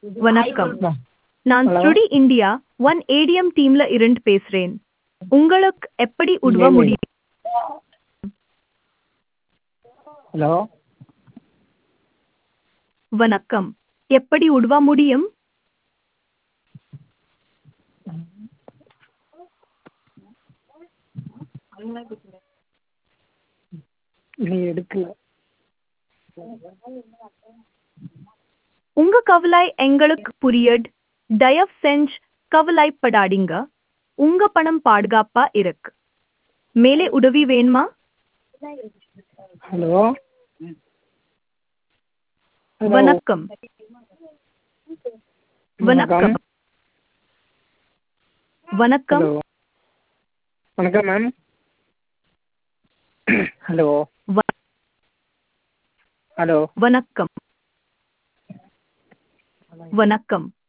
வணக்கம் நான் Hello. ஸ்ருடி இந்தியா ஒன் ஏடிஎம் டீம்ல இருந்து பேசுறேன் உங்களுக்கு எப்படி உதவ இல்லை. முடியும் ஹலோ வணக்கம் எப்படி உதவ முடியும் நீ எடுக்கல உங்க கவலை எங்களுக்கு புரியட் தயவு செஞ்சு கவலைப்படாதீங்க உங்க பணம் பாதுகாப்பா இருக்கு மேலே உதவி வேணுமா ஹலோ ஹலோ. வணக்கம் வணக்கம் வணக்கம் ஹலோ வணக்கம் மேம் ஹலோ வ- ஹலோ வணக்கம் வணக்கம்